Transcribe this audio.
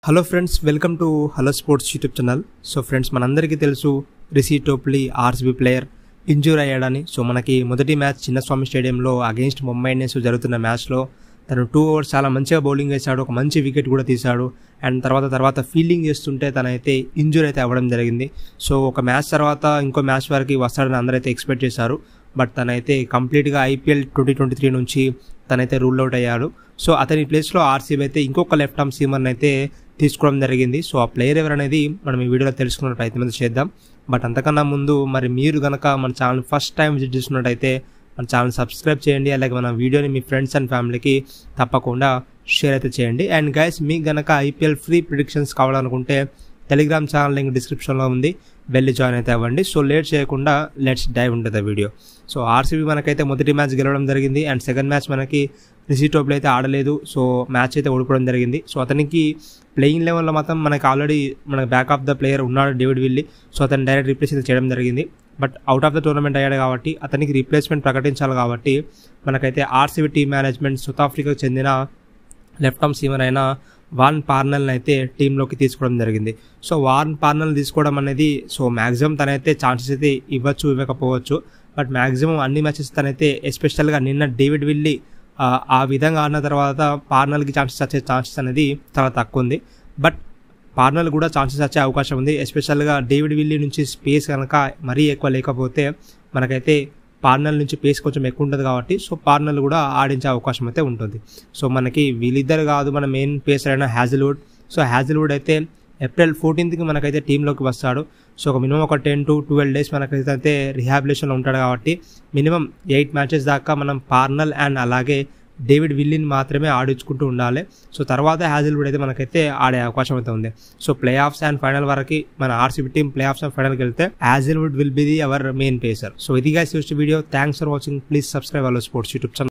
hello friends welcome to hello sports YouTube channel so friends మనందరికీ తెలుసు Reece Topley RCB player injure అయ్యాడని so మనకి మొదటి match Chinnaswamy స్టేడియంలో అగెన్స్ట్ ముంబై ఇండియన్స్ జరుగుతున్న మ్యాచ్లో తను టూ ఓవర్స్ చాలా మంచిగా బౌలింగ్ వేశాడు ఒక మంచి వికెట్ కూడా తీశాడు అండ్ తర్వాత తర్వాత ఫీల్డింగ్ చేస్తుంటే తనైతే ఇంజూర్ అయితే అవ్వడం జరిగింది సో ఒక మ్యాచ్ తర్వాత ఇంకో మ్యాచ్ వరకు వస్తాడని అందరైతే ఎక్స్పెక్ట్ చేశారు బట్ తనైతే కంప్లీట్గా ఐపీఎల్ ట్వంటీ ట్వంటీ త్రీ నుంచి తనైతే రూల్ అవుట్ అయ్యాడు సో అతని ప్లేస్లో ఆర్సీబీ అయితే ఇంకొక లెఫ్ట్ ఆర్మ్ సీమర్ని అయితే తీసుకోవడం జరిగింది సో ఆ ప్లేయర్ ఎవరనేది మనం ఈ వీడియోలో తెలుసుకునే ప్రయత్నం అయితే చేద్దాం బట్ అంతకన్నా ముందు మరి మీరు కనుక మన ఛానల్ ఫస్ట్ టైం విజిట్ చేస్తున్నట్టయితే మన ఛానల్ సబ్స్క్రైబ్ చేయండి అలాగే మన వీడియోని మీ ఫ్రెండ్స్ అండ్ ఫ్యామిలీకి తప్పకుండా షేర్ అయితే చేయండి అండ్ గైస్ మీకు గనక ఐపీఎల్ ఫ్రీ ప్రిడిక్షన్స్ కావాలనుకుంటే టెలిగ్రామ్ ఛానల్ లింక్ డిస్క్రిప్షన్లో ఉంది వెళ్ళి జాయిన్ అయితే అవ్వండి సో లేట్ చేయకుండా లెట్స్ డైవ్ ఉంటుంది వీడియో సో ఆర్సీబీ మనకైతే మొదటి మ్యాచ్ గెలవడం జరిగింది అండ్ సెకండ్ మ్యాచ్ మనకి రిషి టోప్లో అయితే ఆడలేదు సో మ్యాచ్ అయితే ఓడిపోవడం జరిగింది సో అతనికి ప్లేయింగ్ లెవెల్లో మాత్రం మనకి ఆల్రెడీ మన బ్యాక్ ఆఫ్ ద ప్లేయర్ ఉన్నాడు డేవిడ్ విల్లీ సో అతను డైరెక్ట్ రీప్లేస్ అయితే చేయడం జరిగింది but out of the tournament అయ్యాడు కాబట్టి అతనికి రీప్లేస్మెంట్ ప్రకటించాలి కాబట్టి మనకైతే ఆర్సీబీ టీమ్ మేనేజ్మెంట్ సౌత్ ఆఫ్రికాకు చెందిన లెఫ్ట్ ఆర్మ్ సీమర్ అయిన వార్న్ పార్నల్ని అయితే టీంలోకి తీసుకోవడం జరిగింది సో వార్న్ పార్నల్ తీసుకోవడం అనేది సో మ్యాక్సిమం తనైతే ఛాన్సెస్ అయితే ఇవ్వచ్చు ఇవ్వకపోవచ్చు బట్ మ్యాక్సిమం అన్ని మ్యాచెస్ తనైతే ఎస్పెషల్గా నిన్న డేవిడ్ విల్లీ ఆ విధంగా ఆడిన తర్వాత పార్నల్కి ఛాన్సెస్ వచ్చే ఛాన్సెస్ అనేది చాలా తక్కువ ఉంది బట్ పార్నల్ కూడా ఛాన్సెస్ వచ్చే అవకాశం ఉంది ఎస్పెషల్గా డేవిడ్ విల్లీ నుంచి స్పేస్ కనుక మరీ ఎక్కువ లేకపోతే మనకైతే పార్నల్ నుంచి పేస్ కొంచెం ఎక్కువ ఉంటుంది కాబట్టి సో పార్నల్ కూడా ఆడించే అవకాశం అయితే ఉంటుంది సో మనకి వీళ్ళిద్దరు కాదు మన మెయిన్ పేసర్ అయిన హ్యాజిల్వుడ్ సో హ్యాజిల్వుడ్ అయితే ఏప్రిల్ ఫోర్టీన్త్కి మనకైతే టీంలోకి వస్తాడు సో ఒక మినిమం ఒక టెన్ టు ట్వెల్వ్ డేస్ మనకైతే అయితే రిహాబిలేషన్లో ఉంటాడు కాబట్టి మినిమం ఎయిట్ మ్యాచెస్ దాకా మనం పార్నల్ అండ్ అలాగే డేవిడ్ విల్లిని మాత్రమే ఆడించుకుంటూ ఉండాలి సో తర్వాత హ్యాజిల్వుడ్ అయితే మనకైతే ఆడే అవకాశం అయితే ఉంది so playoffs and final వరకు మన RCB team playoffs and ఫైనల్కి వెళ్తే Hazlewood will be the our main pacer so ఇది guys just video thanks for watching please subscribe our sports YouTube channel